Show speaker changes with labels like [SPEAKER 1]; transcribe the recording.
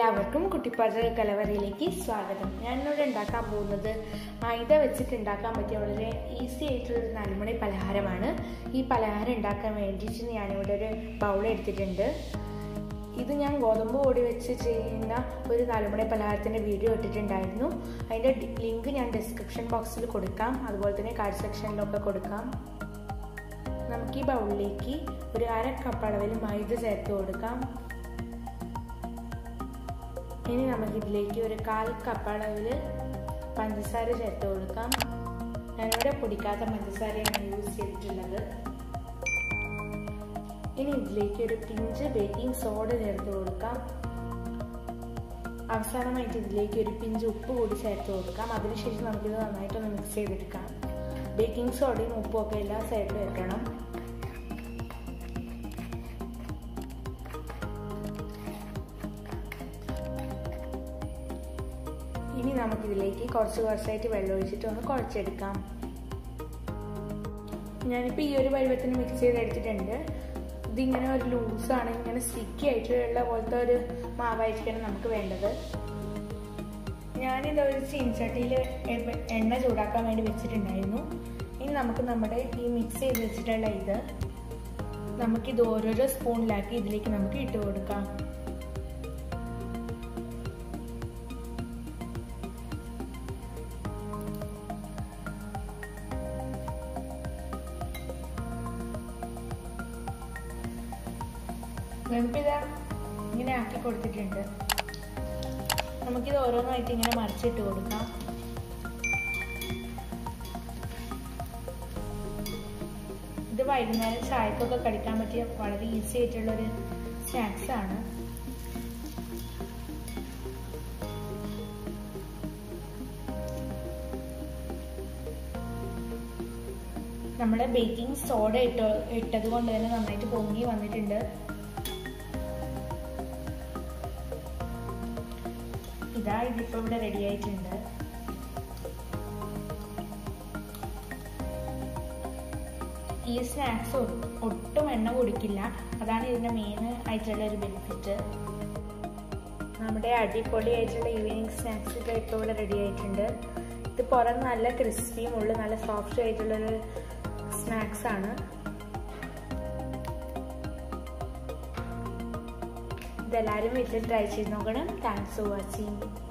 [SPEAKER 1] എല്ലാവർക്കും കുട്ടിപ്പാചക കലവറയിലേക്ക് സ്വാഗതം ഞാൻ ഇന്നിവിടെ ഉണ്ടാക്കാൻ പോകുന്നത് മൈദ വെച്ചിട്ട് ഉണ്ടാക്കാൻ പറ്റിയ വളരെ ഈസി ആയിട്ടുള്ള ഒരു നാലുമണി പലഹാരമാണ് ഈ പലഹാരം ഉണ്ടാക്കാൻ വേണ്ടിയിട്ട് ഞാനിവിടെ ഒരു ബൗൾ എടുത്തിട്ടുണ്ട് ഇത് ഞാൻ ഗോതമ്പ് പൊടി വെച്ച് ചെയ്യുന്ന ഒരു നാലുമണി പലഹാരത്തിൻ്റെ വീഡിയോ ഇട്ടിട്ടുണ്ടായിരുന്നു അതിൻ്റെ ലിങ്ക് ഞാൻ ഡിസ്ക്രിപ്ഷൻ ബോക്സിൽ കൊടുക്കാം അതുപോലെ തന്നെ കാർഡ് സെക്ഷനിലൊക്കെ കൊടുക്കാം നമുക്ക് ഈ ബൗളിലേക്ക് ഒരു അര കപ്പ് അളവിൽ മൈദ ചേർത്ത് കൊടുക്കാം ഇനി നമുക്കിതിലേക്ക് ഒരു കാൽ കപ്പ് അളവിൽ പഞ്ചസാര ചേർത്ത് കൊടുക്കാം ഞാനിവിടെ പൊടിക്കാത്ത പഞ്ചസാരയാണ് യൂസ് ചെയ്തിട്ടുള്ളത് ഇനി ഇതിലേക്ക് ഒരു പിഞ്ച് ബേക്കിംഗ് സോഡ ചേർത്ത് കൊടുക്കാം അവസാനമായിട്ട് ഇതിലേക്ക് ഒരു പിഞ്ച് ഉപ്പ് കൂടി ചേർത്ത് കൊടുക്കാം അതിനുശേഷം നമുക്കിത് നന്നായിട്ടൊന്ന് മിക്സ് ചെയ്തെടുക്കാം ബേക്കിംഗ് സോഡയും ഉപ്പും ഒക്കെ എല്ലാ സൈഡിലും വെക്കണം ഇനി നമുക്കിതിലേക്ക് കുറച്ച് കുറച്ചായിട്ട് വെള്ളം ഒഴിച്ചിട്ട് ഒന്ന് കുഴച്ചെടുക്കാം ഞാനിപ്പോൾ ഈ ഒരു പരുവത്തിന് മിക്സ് ചെയ്തെടുത്തിട്ടുണ്ട് ഇതിങ്ങനെ ഒരു ലൂസാണ് ഇങ്ങനെ സ്റ്റിക്കി ആയിട്ടുള്ള പോലത്തെ ഒരു മാവായിരിക്കണം നമുക്ക് വേണ്ടത് ഞാനിത് ഒരു ചീൻചട്ടിയിൽ എണ്ണ ചൂടാക്കാൻ വേണ്ടി വെച്ചിട്ടുണ്ടായിരുന്നു ഇനി നമുക്ക് നമ്മുടെ ഈ മിക്സ് ചെയ്ത് വെച്ചിട്ടുള്ള ഇത് നമുക്കിത് ഓരോരോ സ്പൂണിലാക്കി ഇതിലേക്ക് നമുക്ക് ഇട്ട് കൊടുക്കാം വെമ്പിത ഇങ്ങനെ ആക്കി കൊടുത്തിട്ടുണ്ട് നമുക്കിത് ഓരോന്നായിട്ട് ഇങ്ങനെ മറിച്ചിട്ട് കൊടുക്കാം ഇത് വൈകുന്നേരം ചായക്കൊക്കെ കടിക്കാൻ പറ്റിയ വളരെ ഈസി ആയിട്ടുള്ളൊരു സ്നാക്സ് ആണ് നമ്മൾ ബേക്കിംഗ് സോഡ ഇട്ട് ഇട്ടത് കൊണ്ട് തന്നെ നന്നായിട്ട് പൊങ്ങി വന്നിട്ടുണ്ട് ഇതാ ഇതിപ്പോ ഇവിടെ റെഡി ആയിട്ടുണ്ട് ഈ സ്നാക്സ് ഒട്ടും എണ്ണ കുടിക്കില്ല അതാണ് ഇതിന്റെ മെയിൻ ആയിട്ടുള്ള ഒരു ബെനിഫിറ്റ് നമ്മുടെ അടിപൊളി ആയിട്ടുള്ള ഈവനിങ് സ്നാക്സ് ഒക്കെ ഇപ്പോൾ ഇവിടെ റെഡി ആയിട്ടുണ്ട് ഇത് പുറം നല്ല ക്രിസ്പിയും ഉള്ളിൽ നല്ല സോഫ്റ്റ് ആയിട്ടുള്ളൊരു സ്നാക്സ് ആണ് ഇതെല്ലാവരും വീട്ടിൽ ട്രൈ ചെയ്ത് നോക്കണം താങ്ക്സ് ഫോർ വാച്ചിങ്